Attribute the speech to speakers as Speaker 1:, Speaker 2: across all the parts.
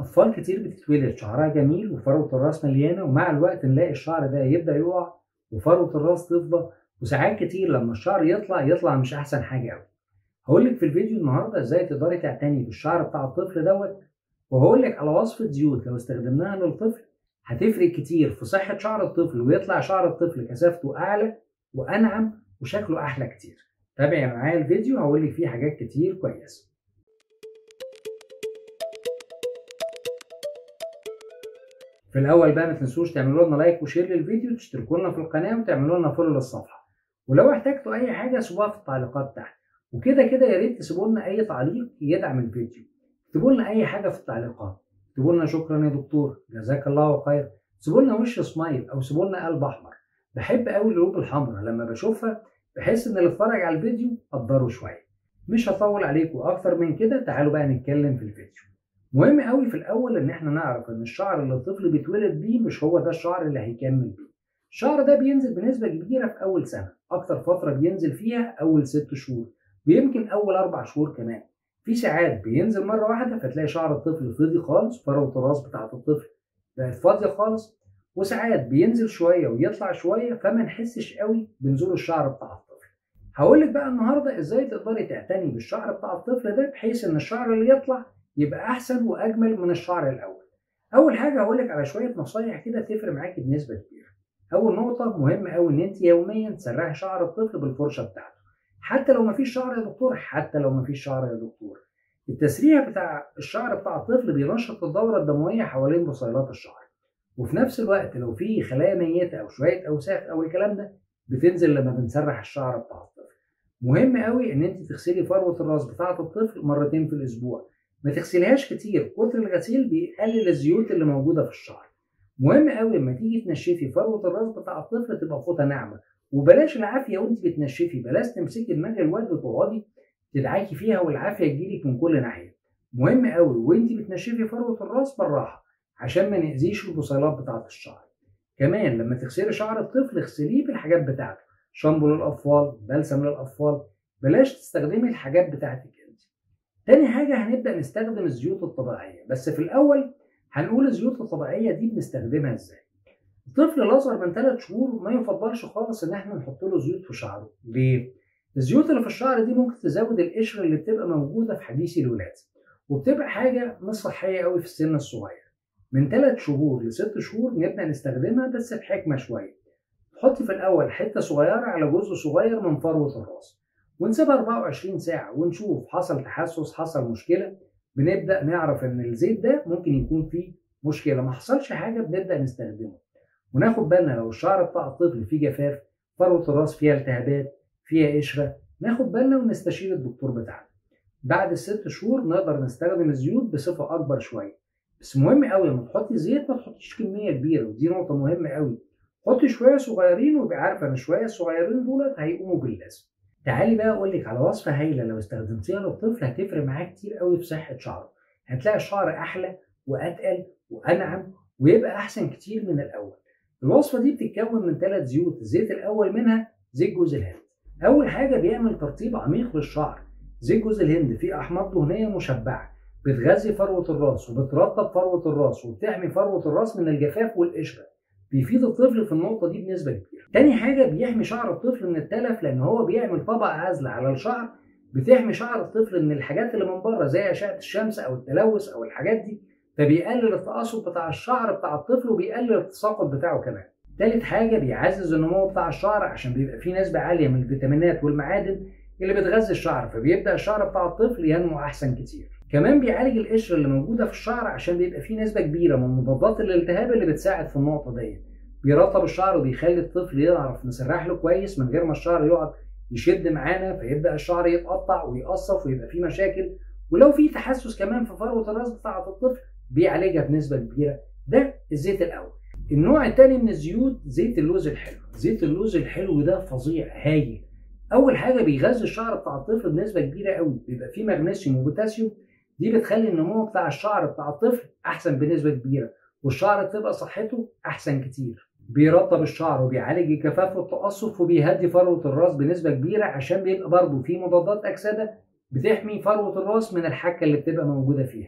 Speaker 1: أطفال كتير بتتولد شعرها جميل وفروة الراس مليانة ومع الوقت نلاقي الشعر ده يبدأ يقع وفروة الراس تفضى وساعات كتير لما الشعر يطلع يطلع مش أحسن حاجة أوي. هقولك في الفيديو النهاردة ازاي تقدري تعتني بالشعر بتاع الطفل دوت وهقولك على وصفة زيوت لو استخدمناها للطفل هتفرق كتير في صحة شعر الطفل ويطلع شعر الطفل كثافته أعلى وأنعم وشكله أحلى كتير. تابعي معايا الفيديو هقولك فيه حاجات كتير كويسة. في الاول بقى ما تنسوش تعملوا لنا لايك وشير للفيديو تشتركوا لنا في القناه وتعملوا لنا فولو للصفحه ولو احتجتوا اي حاجه سيبوها في التعليقات تحت وكده كده يا ريت تسيبوا لنا اي تعليق يدعم الفيديو اكتبوا لنا اي حاجه في التعليقات اكتبوا لنا شكرا يا دكتور جزاك الله خير سيبوا لنا وش سمايل او سيبوا لنا قلب احمر بحب قوي القلوب الحمراء لما بشوفها بحس ان اللي اتفرج على الفيديو قدره شويه مش هطول عليكم اكتر من كده تعالوا بقى نتكلم في الفيديو مهم قوي في الاول ان احنا نعرف ان الشعر اللي الطفل بيتولد بيه مش هو ده الشعر اللي هيكمل بيه الشعر ده بينزل بنسبه كبيره في اول سنه اكتر فتره بينزل فيها اول ست شهور ويمكن اول اربع شهور كمان في ساعات بينزل مره واحده فتلاقي شعر الطفل فضي خالص فروه الراس بتاعه الطفل بقت فاضيه خالص وساعات بينزل شويه ويطلع شويه فما نحسش قوي بنزول الشعر بتاع الطفل هقول لك بقى النهارده ازاي تقدري تعتني بالشعر بتاع الطفل ده بحيث ان الشعر اللي يطلع يبقى احسن واجمل من الشعر الاول اول حاجه هقول لك على شويه نصايح كده تفرق معاكي بنسبه كبيره اول نقطه مهم قوي ان انت يوميا تسرحي شعر الطفل بالفرشه بتاعته حتى لو مفيش شعر يا دكتور حتى لو مفيش شعر يا دكتور التسريح بتاع الشعر بتاع الطفل بينشط الدوره الدمويه حوالين بصيلات الشعر وفي نفس الوقت لو في خلايا ميته او شويه اوساخ او الكلام ده بتنزل لما بنسرح الشعر بتاع الطفل مهم قوي ان انت تغسلي فروه الراس بتاعه الطفل مرتين في الاسبوع ما تغسليهاش كتير كتر الغسيل بيقلل الزيوت اللي موجوده في الشعر مهم قوي لما تيجي تنشفي فروه الراس بتاع الطفل تبقى فوطه ناعمه وبلاش العافيه وانت بتنشفي بلاش تمسكي دماغ الواد وتقعدي تدعكي فيها والعافيه تجيلك من كل ناحيه مهم قوي وانت بتنشفي فروه الراس بالراحه عشان ما نأذيش البصيلات بتاعه الشعر كمان لما تغسلي شعر الطفل اغسليه بالحاجات بتاعته شامبو للاطفال بلسم للاطفال بلاش تستخدمي الحاجات بتاعتك تاني حاجة هنبدأ نستخدم الزيوت الطبيعية بس في الأول هنقول الزيوت الطبيعية دي بنستخدمها ازاي الطفل الأصغر من 3 شهور ما يفضلش خالص إن احنا نحط له زيوت في شعره ليه؟ الزيوت اللي في الشعر دي ممكن تزود القشرة اللي بتبقى موجودة في حديث الولادة وبتبقى حاجة مش صحية قوي في السن الصغير من 3 شهور ل 6 شهور نبدأ نستخدمها بس بحكمة شوية تحطي في الأول حتة صغيرة على جزء صغير من فروة الراس ونسيبها 24 ساعة ونشوف حصل تحسس حصل مشكلة بنبدأ نعرف إن الزيت ده ممكن يكون فيه مشكلة ما حصلش حاجة بنبدأ نستخدمه وناخد بالنا لو الشعر بتاع الطفل فيه جفاف فروة الراس فيها التهابات فيها قشرة ناخد بالنا ونستشير الدكتور بتاعنا بعد الست شهور نقدر نستخدم الزيوت بصفة أكبر شوية بس مهم قوي لما تحطي زيت ما تحطيش كمية كبيرة ودي نقطة مهمة قوي حطي شوية صغيرين وابقي عارفة إن شوية الصغيرين دولت هيقوموا باللازم تعالي بقى اقول لك على وصفه هايله لو استخدمتيها للطفل هتفرق معاه كتير قوي في صحه شعره هتلاقي الشعر احلى واتقل وانعم ويبقى احسن كتير من الاول الوصفه دي بتتكون من ثلاث زيوت الزيت الاول منها زيت جوز الهند اول حاجه بيعمل ترطيب عميق للشعر زيت جوز الهند فيه احماض دهنيه مشبعه بتغذي فروه الراس وبترطب فروه الراس وبتحمي فروه الراس من الجفاف والقشره بيفيد الطفل في النقطه دي بنسبه كبيره تاني حاجه بيحمي شعر الطفل من التلف لان هو بيعمل طبقه عازله على الشعر بتحمي شعر الطفل من الحاجات اللي من بره زي اشعه الشمس او التلوث او الحاجات دي فبيقلل التقصف بتاع الشعر بتاع الطفل وبيقلل التساقط بتاعه كمان تالت حاجه بيعزز النمو بتاع الشعر عشان بيبقى فيه نسبه عاليه من الفيتامينات والمعادن اللي بتغذي الشعر فبيبدا الشعر بتاع الطفل ينمو احسن كتير كمان بيعالج القشره اللي موجوده في الشعر عشان بيبقى فيه نسبه كبيره من مضادات الالتهاب اللي بتساعد في النقطه ديت بيرطب الشعر وبيخلي الطفل يعرف نسرح له كويس من غير ما الشعر يقعد يشد معانا فيبدا الشعر يتقطع ويقصف ويبقى فيه مشاكل ولو في تحسس كمان في فروه الراس بتاعه الطفل بيعالجها بنسبه كبيره ده الزيت الاول النوع الثاني من الزيوت زيت اللوز الحلو زيت اللوز الحلو ده فظيع هايل اول حاجه بيغذي الشعر بتاع الطفل بنسبه كبيره قوي بيبقى فيه مغنيسيوم وبوتاسيوم دي بتخلي النمو بتاع الشعر بتاع الطفل احسن بنسبه كبيره والشعر تبقى صحته احسن كتير بيرطب الشعر وبيعالج الجفاف والتقصف وبيهدي فروه الراس بنسبه كبيره عشان بيبقى برضه فيه مضادات اكسده بتحمي فروه الراس من الحكه اللي بتبقى موجوده فيها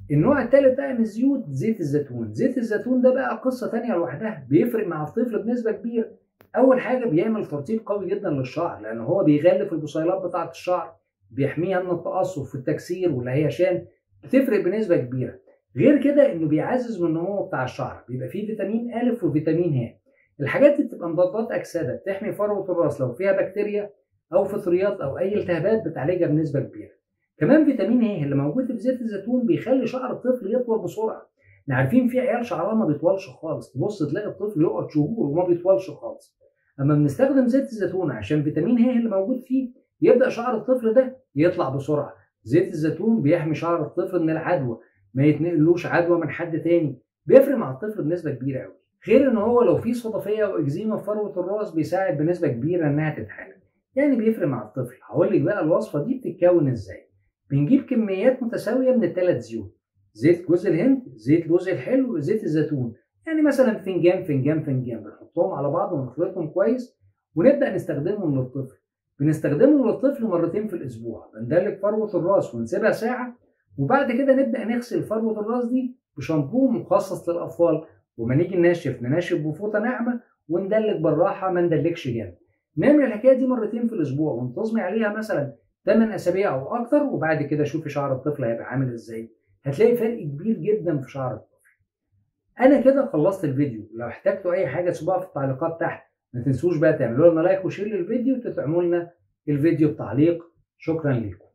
Speaker 1: النوع الثالث بقى من الزيوت زيت الزيتون زيت الزيتون ده بقى قصه تانية لوحدها بيفرق مع الطفل بنسبه كبيره اول حاجه بيعمل ترطيب قوي جدا للشعر لان هو بيغلف البصيلات بتاعه الشعر بيحميها من التقصف والتكسير والهيشان بتفرق بنسبه كبيره غير كده انه بيعزز من النمو بتاع الشعر بيبقى فيه فيتامين ا وفيتامين ه الحاجات دي بتبقى مضادات اكسده بتحمي فروه الراس لو فيها بكتيريا او فطريات او اي التهابات بتعالجها بنسبه كبيره كمان فيتامين ه اللي موجود في زيت الزيتون بيخلي شعر الطفل يطول بسرعه احنا عارفين في عيال شعرها ما بيطولش خالص تبص تلاقي الطفل يقعد شهور وما بيطولش خالص اما بنستخدم زيت الزيتون عشان فيتامين ه اللي موجود فيه يبدا شعر الطفل ده يطلع بسرعه زيت الزيتون بيحمي شعر الطفل من العدوى ما يتنقلوش عدوى من حد تاني بيفرق مع الطفل بنسبه كبيره قوي غير ان هو لو في صدفيه او اكزيما في فروه الراس بيساعد بنسبه كبيره انها تتحل يعني بيفرق مع الطفل هقول لك بقى الوصفه دي بتتكون ازاي بنجيب كميات متساويه من الثلاث زيوت زيت جوز الهند زيت جوز الحلو زيت الزيتون يعني مثلا فنجان فنجان فنجان بنحطهم على بعض ونخلطهم كويس ونبدا نستخدمهم للطفل بنستخدمهم للطفل مرتين في الاسبوع بندلك فروه الراس ونسيبها ساعه وبعد كده نبدا نغسل فروه الراس دي بشامبو مخصص للاطفال وما نيجي ننشف ننشف بفوطه ناعمه وندلك بالراحه ما ندلكش جامد نعمل الحكايه دي مرتين في الاسبوع وانتظمي عليها مثلا 8 اسابيع او اكتر وبعد كده شوفي شعر الطفل هيبقى عامل ازاي هتلاقي فرق كبير جدا في شعر الطفل انا كده خلصت الفيديو لو احتجتوا اي حاجه سيبوها في التعليقات تحت ما تنسوش بقى تعملوا لنا لايك وشير للفيديو وتدعموا لنا الفيديو بتعليق شكرا لكم